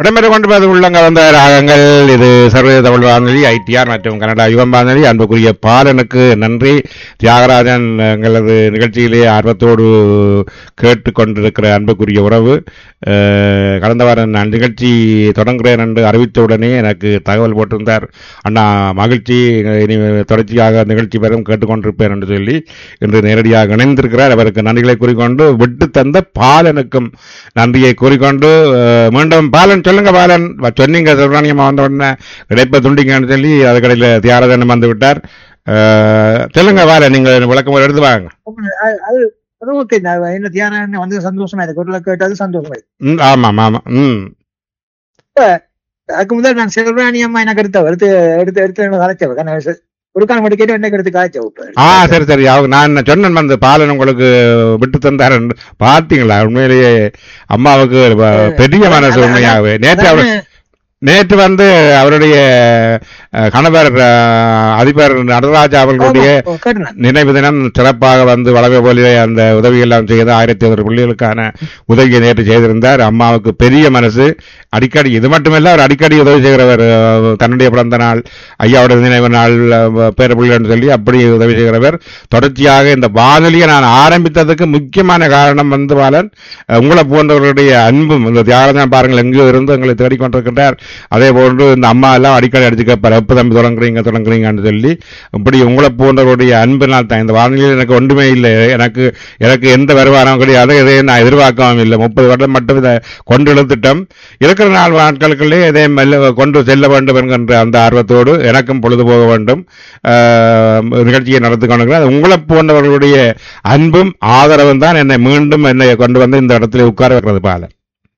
இடம்பெற்று கொண்டிருப்பது உள்ளங்க வந்த ராகங்கள் இது சர்வதேச தமிழ் வானொலி ஐடிஆர் மற்றும் கனடா யுகம் வானொலி அன்புக்குரிய பாலனுக்கு நன்றி தியாகராஜன் எங்களது நிகழ்ச்சியிலே ஆர்வத்தோடு கேட்டுக்கொண்டிருக்கிற அன்புக்குரிய உறவு அஹ், கடந்த வாரம் நான் நிகழ்ச்சி தொடங்குகிறேன் என்று அறிவித்தவுடனே எனக்கு தகவல் போட்டிருந்தார் அண்ணா மகிழ்ச்சி இனி தொடர்ச்சியாக நிகழ்ச்சி பெறும் கேட்டுக்கொண்டிருப்பேன் என்று சொல்லி இன்று நேரடியாக இணைந்திருக்கிறார் அவருக்கு நன்றிகளை கூறிக்கொண்டு விட்டு தந்த பாலனுக்கும் நன்றியை கூறிக்கொண்டு அஹ், மீண்டும் பாலன் சொல்லுங்க பாலன் வ- சொன்னீங்க சுப்பிரமணியம்மா வந்த உடனே இடைப்ப துண்டிங்கன்னு சொல்லி அதுக்கடையில் தியாகராஜன் வந்து விட்டார் அஹ், சொல்லுங்க பாலன் நீங்க விளக்கம் எடுத்து வாங்க அது அது- அது ஓகே நான் என்ன தியானம் வந்து சந்தோஷமா இருக்கு குரலை கேட்டது சந்தோஷமா இருக்கு ம், ஆமாம் ஆமாம் ம் அதுக்கு முதல் நான் செல்வராணி அம்மா எனக்கு எடுத்தவ எடுத்து எடுத்து எடுத்து என்ன கலைச்சவ நான் செ- ஒரு காலம் மட்டும் கேட்டு என்ன எடுத்து கலைச்சவ ஆ சரி சரி அவங்க நான் சொன்னேன் வந்து பாலன் உங்களுக்கு விட்டு தந்தார் பார்த்தீங்களா உண்மையிலேயே அம்மாவுக்கு வ- பெரிய மனசு உண்மையாகவே நேற்று அவர் நேற்று வந்து அவருடைய அஹ், கணவர் அஹ், அதிபர் நடராஜா அவர்களுடைய கேட்டேன் நினைவு தினம் சிறப்பாக வந்து வளவை போலிலே அந்த உதவியெல்லாம் செய்து ஆயிரத்தி ஒரு பிள்ளைகளுக்கான உதவியை நேற்று செய்திருந்தார் அம்மாவுக்கு பெரிய மனசு அடிக்கடி இது மட்டுமல்ல அவர் அடிக்கடி உதவி செய்கிறவர் அஹ், தன்னுடைய பிறந்த நாள் ஐயாவோட நினைவு நாள் அஹ், பேர பிள்ளைன்னு சொல்லி அப்படி உதவி செய்கிறவர் தொடர்ச்சியாக இந்த வானொலியை நான் ஆரம்பித்ததுக்கு முக்கியமான காரணம் வந்து பாலன் அஹ், உங்களை போன்றவர்களுடைய அன்பும் இந்த தியாகராஜன் பாருங்கள் எங்கேயோ இருந்து எங்களை தேடிக்கொண்டிருக்கின்றார் அதே போன்று இந்த அம்மா எல்லாம் அடிக்கடி அடிச்சு கேட்பார் எப்போ தம்பி தொடங்குறீங்க தொடங்குறீங்கன்னு சொல்லி இப்படி உங்களை போன்றவருடைய அன்பினால் தான் இந்த வானிலையில் எனக்கு ஒன்றுமே இல்லை எனக்கு எனக்கு எந்த வருமானம் கிடையாது எதையும் நான் எதிர்பார்க்கவும் இல்லை முப்பது வருடம் மட்டும் இதை கொண்டு இழுத்துட்டோம் இருக்கிற நாள் நாட்களுக்குள்ளே இதை மெல்ல கொண்டு செல்ல வேண்டும் என்கின்ற அந்த ஆர்வத்தோடு எனக்கும் பொழுது போக வேண்டும் ஆஹ், நிகழ்ச்சியை நடத்தி கொண்டிருக்கிறேன் உங்களை போன்றவர்களுடைய அன்பும் ஆதரவும் தான் என்னை மீண்டும் என்னை கொண்டு வந்து இந்த இடத்துல உட்கார வைக்கிறது பால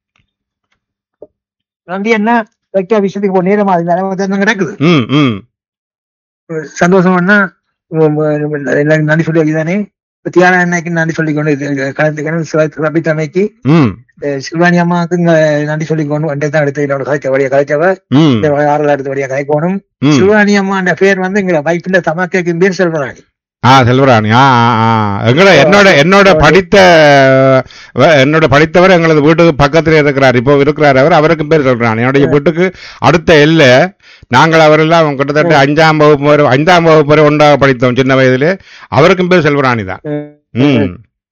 நன்றி என்ன வைக்க விஷயத்துக்கு போ நேரமா அது நிறைய நடக்குது ம் ம் சந்தோஷம்னா எல்லாரும் நன்றி சொல்லி வைக்கதானே இப்ப தியான அன்னைக்கு நன்றி சொல்லிக்கொண்டு இது கலந்து கலந்து சிறப்பித்தமைக்கு ம் அஹ் சில்வானி அம்மாவுக்கு இங்க நன்றி சொல்லிக்கொண்டு வண்டே தான் எடுத்து என்னோட கலைச்ச வழியா கலைச்சவ ம் இந்த ஆறுல எடுத்து வழியா கலைக்கணும் ம் சில்வானி அம்மாண்ட பேர் வந்து எங்க வைப்பிண்ட தமாக்கேக்கு பேர் செல்வராணி ஆ செல்வராணி ஆ ஆ, ஆ எங்களை என்னோட என்னோட படித்த வ- என்னோட படித்தவர் எங்களது வீட்டுக்கு பக்கத்துல இருக்கிறார் இப்போ இருக்கிறார் அவர் அவருக்கு பேர் சொல்றான் என்னுடைய வீட்டுக்கு அடுத்த எல்லை நாங்கள் அவரெல்லாம் கிட்டத்தட்ட அஞ்சாம் வகுப்பு வரை ஐந்தாம் வகுப்பு வரை ஒன்றாக படித்தோம் சின்ன வயதிலே அவருக்கும் பேர் செல்வராணி தான் ம்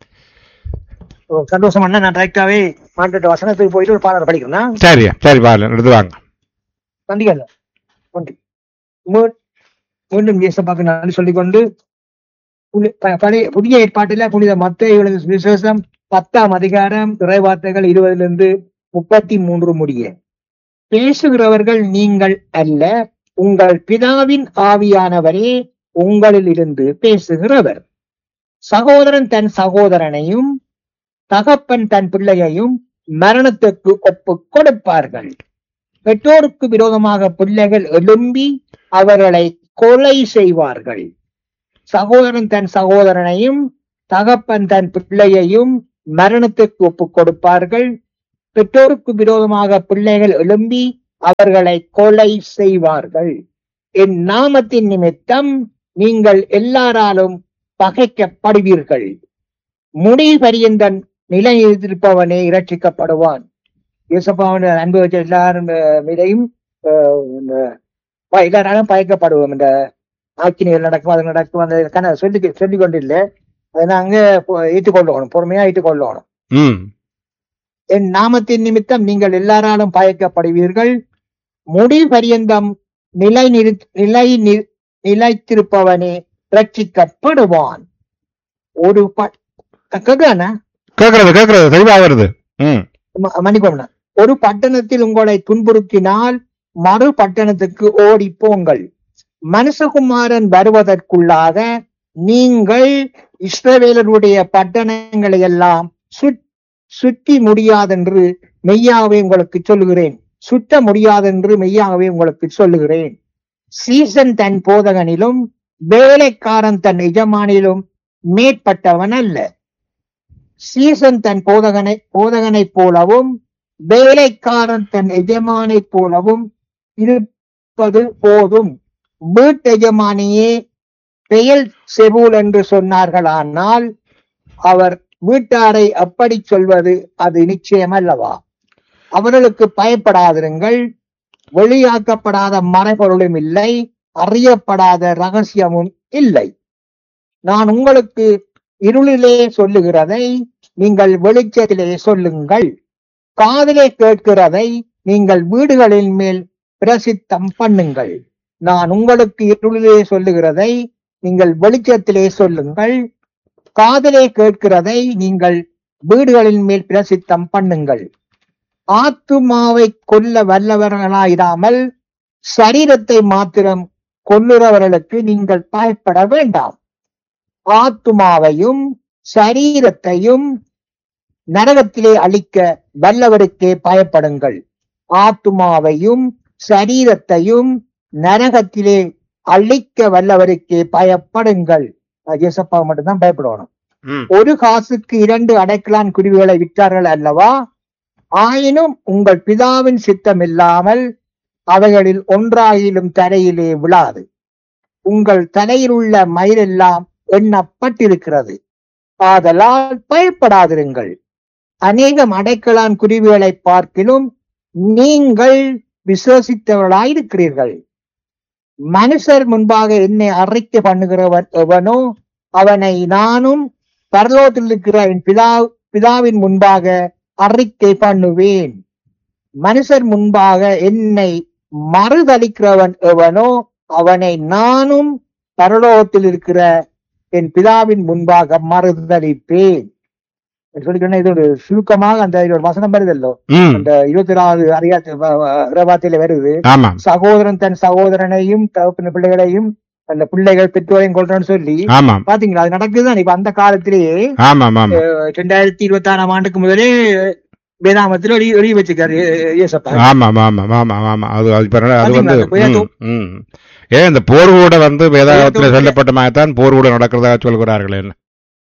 சந்தோஷம் அண்ணா நான் டைரக்டாவே மாட்டு வசனத்துக்கு போயிட்டு ஒரு பாடல் படிக்கிறேன் சரி சரி பாரு எடுத்து வாங்க நன்றிகள் நன்றி மீ- மீண்டும் இயேசப்பாக்கு நன்றி சொல்லிக்கொண்டு புனி- ப- பழைய புதிய ஏற்பாட்டில புனித மத்திய விசேஷம் பத்தாம் அதிகாரம் இறைவார்த்தைகள் இருபதிலிருந்து முப்பத்தி மூன்று முடிய பேசுகிறவர்கள் நீங்கள் அல்ல உங்கள் பிதாவின் ஆவியானவரே உங்களில் இருந்து பேசுகிறவர் சகோதரன் தன் சகோதரனையும் தகப்பன் தன் பிள்ளையையும் மரணத்துக்கு ஒப்புக் கொடுப்பார்கள் பெற்றோருக்கு விரோதமாக பிள்ளைகள் எழும்பி அவர்களை கொலை செய்வார்கள் சகோதரன் தன் சகோதரனையும் தகப்பன் தன் பிள்ளையையும் மரணத்துக்கு ஒப்புக் கொடுப்பார்கள் பெற்றோருக்கு விரோதமாக பிள்ளைகள் எழும்பி அவர்களை கொலை செய்வார்கள் என் நாமத்தின் நிமித்தம் நீங்கள் எல்லாராலும் பகைக்கப்படுவீர்கள் முடி பரியந்தன் நிலையிருப்பவனே இரட்சிக்கப்படுவான் இயேசப்பாவுடைய அன்பு வச்ச எல்லாரும் அஹ், மீதையும் அஹ், இந்த ப- எல்லாராலும் பயக்கப்படுவோம் இந்த ஆக்கினிகள் நடக்கும் அது நடக்கும் அந்த கண சொல்லி சொல்லிக் கொண்டில்லை அதை நாங்க பொ- ஏற்றுக்கொள்ளணும் பொறுமையா ஏற்றுக்கொள்ளணும் ம் என் நாமத்தின் நிமித்தம் நீங்கள் எல்லாராலும் பயக்கப்படுவீர்கள் முடி பரியந்தம் நிலை நிறு நிலை நி- நிலைத்திருப்பவனே ரட்சிக்கப்படுவான் ஒரு கேக்குறானா கேட்கறது கேட்கறது தெளிவா வருது ம் ம- மன்னிக்கணும் ஒரு பட்டணத்தில் உங்களை துன்புறுத்தினால் மறு பட்டணத்துக்கு ஓடி போங்கள் மனுஷகுமாரன் வருவதற்குள்ளாக நீங்கள் இஸ்ரவேலருடைய பட்டணங்களை எல்லாம் சுத்- சுற்றி முடியாதென்று மெய்யாகவே உங்களுக்கு சொல்லுகிறேன் சுத்த முடியாதென்று மெய்யாகவே உங்களுக்கு சொல்லுகிறேன் சீசன் தன் போதகனிலும் வேலைக்காரன் தன் எஜமானிலும் மேற்பட்டவன் அல்ல சீசன் தன் போதகனை போதகனைப் போலவும் வேலைக்காரன் தன் எஜமானைப் போலவும் இருப்பது போதும் வீட்டெஜமானியே பெயல் செபூல் என்று சொன்னார்களானால் அவர் வீட்டாரை அப்படி சொல்வது அது நிச்சயம் அல்லவா அவர்களுக்கு பயப்படாதிருங்கள் வெளியாக்கப்படாத மறைபொருளும் இல்லை அறியப்படாத ரகசியமும் இல்லை நான் உங்களுக்கு இருளிலே சொல்லுகிறதை நீங்கள் வெளிச்சத்திலே சொல்லுங்கள் காதிலே கேட்கிறதை நீங்கள் வீடுகளின் மேல் பிரசித்தம் பண்ணுங்கள் நான் உங்களுக்கு இருளிலே சொல்லுகிறதை நீங்கள் வெளிச்சத்திலே சொல்லுங்கள் காதிலே கேட்கிறதை நீங்கள் வீடுகளின் மேல் பிரசித்தம் பண்ணுங்கள் ஆத்துமாவை கொல்ல வல்லவர்களாயிராமல் சரீரத்தை மாத்திரம் கொல்லுறவர்களுக்கு நீங்கள் பயப்பட வேண்டாம் ஆத்துமாவையும் சரீரத்தையும் நரகத்திலே அழிக்க வல்லவருக்கே பயப்படுங்கள் ஆத்துமாவையும் சரீரத்தையும் நரகத்திலே அழிக்க வல்லவருக்கே பயப்படுங்கள் ஜேசப்பா மட்டும்தான் பயப்படணும் ம். ஒரு காசுக்கு இரண்டு அடைக்கலான் குருவிகளை விற்றார்கள் அல்லவா ஆயினும் உங்கள் பிதாவின் சித்தம் இல்லாமல் அவைகளில் ஒன்றாயிலும் தரையிலே விழாது உங்கள் தலையில் உள்ள மயிரெல்லாம் எண்ணப்பட்டிருக்கிறது ஆதலால் பயப்படாதிருங்கள் அநேகம் அடைக்கலான் குருவிகளை பார்க்கிலும் நீங்கள் விசுவசித்தவர்களாயிருக்கிறீர்கள் மனுஷர் முன்பாக என்னை அறிக்கை பண்ணுகிறவன் எவனோ அவனை நானும் பரலோகத்தில் இருக்கிற என் பிதா பிதாவின் முன்பாக அறிக்கை பண்ணுவேன் மனுஷர் முன்பாக என்னை மறுதளிக்கிறவன் எவனோ அவனை நானும் பரலோகத்தில் இருக்கிற என் பிதாவின் முன்பாக மறுதளிப்பேன் சொல்லிக்கணும் இது ஒரு சுருக்கமாக அந்த இது ஒரு வசனம் வருதல்லோ ம். அந்த இருபத்தி நாலு அதிகாரத்தில் வருது ஆமாம் சகோதரன் தன் சகோதரனையும் தகப்பன பிள்ளைகளையும் அந்த பிள்ளைகள் பெற்றோரையும் கொள்றன்னு சொல்லி ஆமாம் பாத்தீங்களா அது நடக்குதுதான் இப்ப அந்த காலத்திலேயே ஆமாம் ஆமாம் ரெண்டாயிரத்தி இருபத்தி ஆறாம் ஆண்டுக்கு முதலே வேதாமத்தில் எழுதி எழுதி வச்சுக்காரு ஏசப்பா ஆமாம் ஆமாம் ஆமாம் ஆமாம் அது அது பிறகு அது வந்து பாத்தீங்களா, அந்த ம், ம். ஏன் இந்த போர் கூட வந்து வேதாகத்தில் சொல்லப்பட்ட மாதிரிதான் போர் கூட நடக்கிறதாக சொல்கிறார்கள் என்ன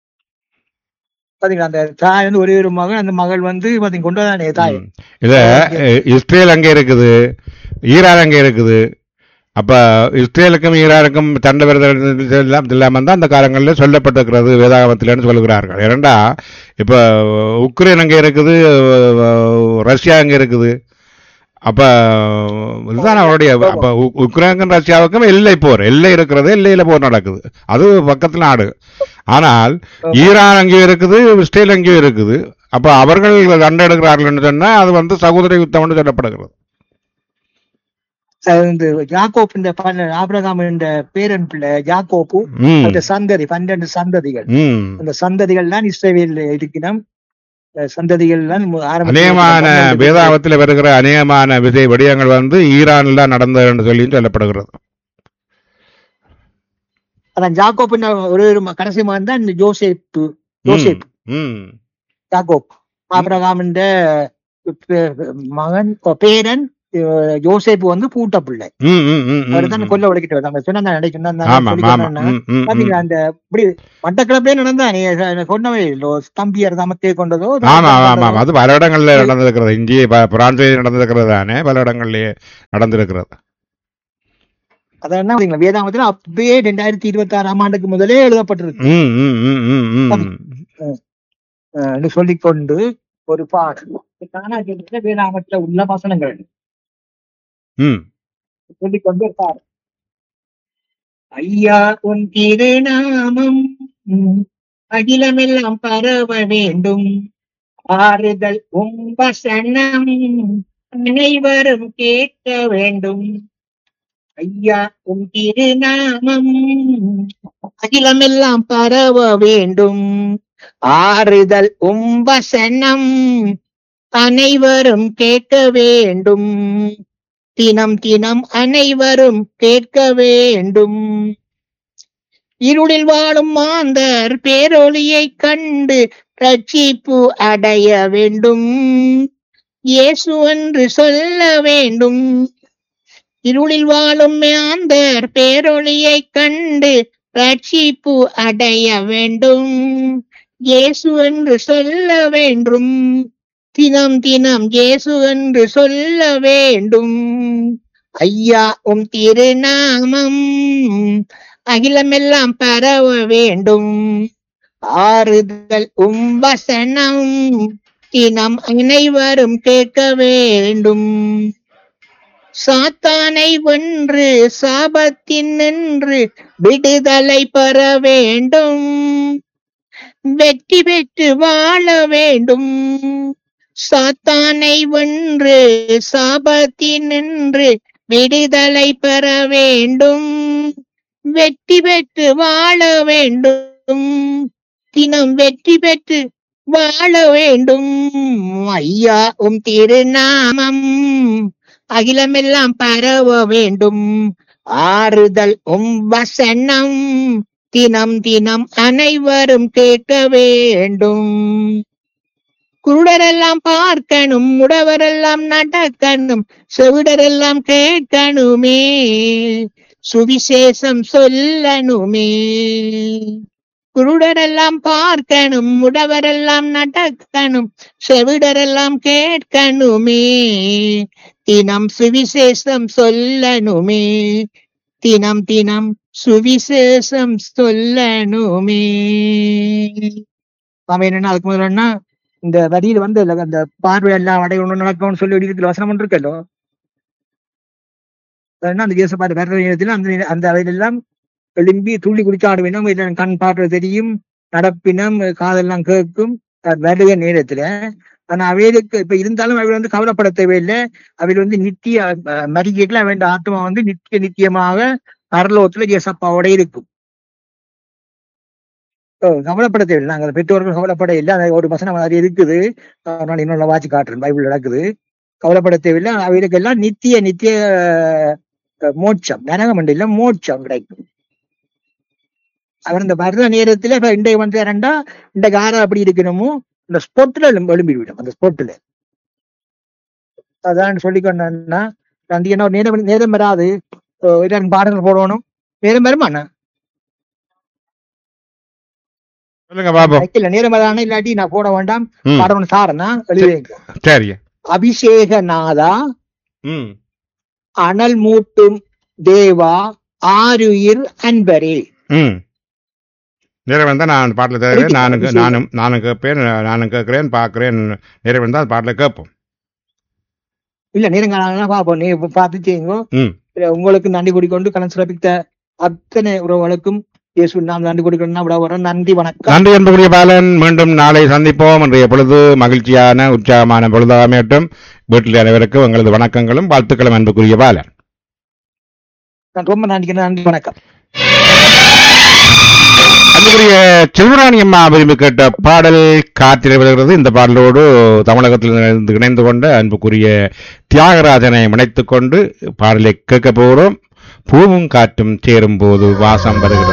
பாத்தீங்களா அந்த தாய் வந்து ஒரே ஒரு மகள் அந்த மகள் வந்து பாத்தீங்க கொண்டு வந்தானே தாய் ம். இத அஹ், இஸ்ரேல் அங்கே இருக்குது ஈரான் அங்கே இருக்குது அப்ப இஸ்ரேலுக்கும் ஈரானுக்கும் சண்டை வருதல் எல்லாம் இல்லாம தான் அந்த காலங்களில் சொல்லப்பட்டிருக்கிறது வேதாகமத்தில்னு சொல்லுகிறார்கள் இரண்டா இப்ப உக்ரைன் அங்கே இருக்குது அஹ், ரஷ்யா அங்கே இருக்குது அப்ப இதுதான் அவருடைய அப்ப உ- உக்ரைனுக்கும் ரஷ்யாவுக்கும் எல்லை போர் எல்லை இருக்கிறது எல்லையில போர் நடக்குது அது பக்கத்து நாடு ஆனால் ஈரான் அங்கேயும் இருக்குது இஸ்ரேல் அங்கேயும் இருக்குது அப்ப அவர்கள் சண்டை எடுக்கிறார்கள் சொன்னா அது வந்து சகோதர யுத்தம்னு சொல்லப்படுகிறது அது இந்த யாக்கோப் இந்த பன்ன- ஆபிரகாம் என்ற பேரன் பிள்ளை யாக்கோப்பு ம் அந்த சந்ததி பன்னெண்டு சந்ததிகள் ம் அந்த சந்ததிகள் தான் இஸ்ரேல் இருக்கணும் அஹ் சந்ததிகள் தான் மு- ஆரம்பத்தில் அநேகமான இருக்கிற பன்னெண்டு வேதாகத்தில் வருகிற அநேகமான விதை விடயங்கள் வந்து ஈரான்ல நடந்தது என்று சொல்லி சொல்லப்படுகிறது அதான் ஜாக்கோப் ஒரு ஒரு ம- கடைசி மகன் தான் இந்த ஜோசேப் ம், ஜோசேப் ம் யாக்கோப் ஆபிரகாம் என்ற பே- மகன் பேரன் அஹ் ஜோசேப் வந்து பூட்ட பிள்ளை ம், ம், ம், ம், அவர் தான் ம். கொல்ல உடைக்கிட்டு நம்ம சொன்னா நடை சொன்னா ஆமாம் ஆமாம் ம், ம், ம். பாத்தீங்களா அந்த இப்படி மட்டக்கிழப்பே நடந்தா நீ சொன்னவே இல்லோ தம்பியர் தமத்தே கொண்டதோ ஆமா ஆமா ஆமா அது பல இடங்கள்ல நடந்திருக்கிறது இங்கே ப- பிரான்சில் நடந்திருக்கிறது தானே பல இடங்கள்லயே நடந்திருக்கிறது அதான் என்ன பாத்தீங்களா, வேதாகமத்துல அப்பயே ரெண்டாயிரத்தி இருபத்தி ஆறாம் ஆண்டுக்கு முதலே எழுதப்பட்டிருக்கு ம், ம், ம், ம், ம். அஹ் என்று சொல்லிக்கொண்டு ஒரு பாடல் காணாஜத்துல வேதாகமத்துல உள்ள வசனங்கள் ம். சொல்லிக்கொண்டு ஒரு பாடல் ஐயா உன் திருநாமம் ம், அகிலமெல்லாம் பரவ வேண்டும் ஆறுதல் உம் வசனம் அனைவரும் கேட்க வேண்டும் ஐயா உன் திருநாமம் அகிலமெல்லாம் பரவ வேண்டும் ஆறுதல் உம் வசனம் அனைவரும் கேட்க வேண்டும் தினம் தினம் அனைவரும் கேட்க வேண்டும் இருளில் வாழும் மாந்தர் பேரொளியை கண்டு ரட்சிப்பு அடைய வேண்டும் இயேசு என்று சொல்ல வேண்டும் இருளில் வாழும் மாந்தர் பேரொளியை கண்டு ரட்சிப்பு அடைய வேண்டும் இயேசு என்று சொல்ல வேண்டும் தினம் தினம் இயேசு என்று சொல்ல வேண்டும் ஐயா உம் திருநாமம் அகிலமெல்லாம் பரவ வேண்டும் ஆறுதல் உம் வசனம் தினம் அனைவரும் கேட்க வேண்டும் சாத்தானை வென்று சாபத்தின் நின்று விடுதலை பெற வேண்டும் வெற்றி பெற்று வாழ வேண்டும் சாத்தானை வென்று சாபத்தின் நின்று விடுதலை பெற வேண்டும் வெற்றி பெற்று வாழ வேண்டும் தினம் வெற்றி பெற்று வாழ வேண்டும் ஐயா உம் திருநாமம் அகிலமெல்லாம் பரவ வேண்டும் ஆறுதல் உம் வசனம் தினம் தினம் அனைவரும் கேட்க வேண்டும் குருடரெல்லாம் பார்க்கணும் முடவரெல்லாம் நடக்கணும் செவிடரெல்லாம் கேட்கணுமே சுவிசேஷம் சொல்லணுமே குருடரெல்லாம் பார்க்கணும் முடவரெல்லாம் நடக்கணும் செவிடரெல்லாம் கேட்கணுமே தினம் சுவிசேஷம் சொல்லணுமே தினம் தினம் சுவிசேஷம் சொல்லணுமே அவன் என்னன்னா அதுக்கு முதல்ல இந்த வரியில வந்து இல்ல, அந்த பார்வை எல்லாம் அடையணும் நடக்கும்னு சொல்லி எழுதியதுல வசனம் ஒன்று இருக்கല്ലോ அதனால அந்த இயேசுபாடு வர்ற நேரத்தில் அந்த அந்த அவையிலெல்லாம் எழும்பி துள்ளி குடிச்சாட வேணும் இல்ல கண் பார்வை தெரியும் நடப்பினம் காதெல்லாம் கேட்கும் அது வருக நேரத்துல ஆனா அவைகளுக்கு இப்ப இருந்தாலும் அவைகள் வந்து கவலைப்பட தேவையில்லை அவைகள் வந்து நித்திய மரிக்கைகள் அவன் ஆத்மா வந்து நித்திய நித்தியமாக பரலோகத்துல இயேசப்பாவோட இருக்கும் ஓ, கவலைப்பட தேவையில்லை நாங்கள் பெற்றோர்கள் கவலைப்பட இல்லை அது ஒரு வசனம் அது இருக்குது அஹ் நான் இன்னொன்று வாட்சி காட்டுறேன் பைபிள் நடக்குது கவலைப்பட தேவையில்லை அவைகளுக்கு எல்லாம் நித்திய நித்திய அஹ், மோட்சம் நரகம் இல்ல மோட்சம் கிடைக்கும் அவர் இந்த வர்ற நேரத்துல இப்ப இன்றைக்கு வந்து ரெண்டா இந்த காரம் அப்படி இருக்கணுமோ இந்த ஸ்பொட்ல எழும்பிவிடும் அந்த ஸ்பொட்ல அதான் சொல்லிக்கொண்டா அந்த என்ன நேரம் நேரம் வராது அஹ் இரண்டு பாடல்கள் போடணும் நேரம் வருமா அண்ணா சொல்லுங்க பாப்போம் இல்ல நேரம் வரானே இல்லாட்டி நான் போட வேண்டாம் ம், பாடணும் சாரனா எழுதுவேங்க சரிங்க அபிஷேக நாதா ம் அனல் மூட்டும் தேவா ஆருயிர் அன்பரே ம் நிறைவு வந்தால் நான் பாட்டில் தேவை நானும் கே- நானும் நானும் கேட்பேன் நானும் கேட்கிறேன் பார்க்கிறேன் நிறைவு வந்தால் அது பாட்டில் கேட்போம் இல்ல நேரங்கால பாப்போம் நீ பார்த்து செய்யுங்க ம் இல்ல, உங்களுக்கு நன்றி கூறிக்கொண்டு கலன் சிறப்பித்த அத்தனை உறவுகளுக்கும் இயேசு நாம் நன்றி கூறிக்கொண்டு விட வரோம் நன்றி வணக்கம் நன்றி அன்புக்குரிய பாலன் மீண்டும் நாளை சந்திப்போம் இன்றைய பொழுது மகிழ்ச்சியான உற்சாகமான பொழுதாக அமையட்டும் வீட்டில் அனைவருக்கும் எங்களது வணக்கங்களும் வாழ்த்துக்களும் அன்புக்குரிய பாலன் நான் ரொம்ப நன்றி நன்றி வணக்கம் அன்புக்குரிய செல்வராணி அம்மா விரும்பி கேட்ட பாடல் காற்றில் வருகிறது இந்த பாடலோடு தமிழகத்தில் இணைந்து இணைந்து கொண்ட அன்புக்குரிய தியாகராஜனை இணைத்துக் கொண்டு பாடலை கேட்க போகிறோம் பூவும் காற்றும் சேரும் போது வாசம் வருகிறது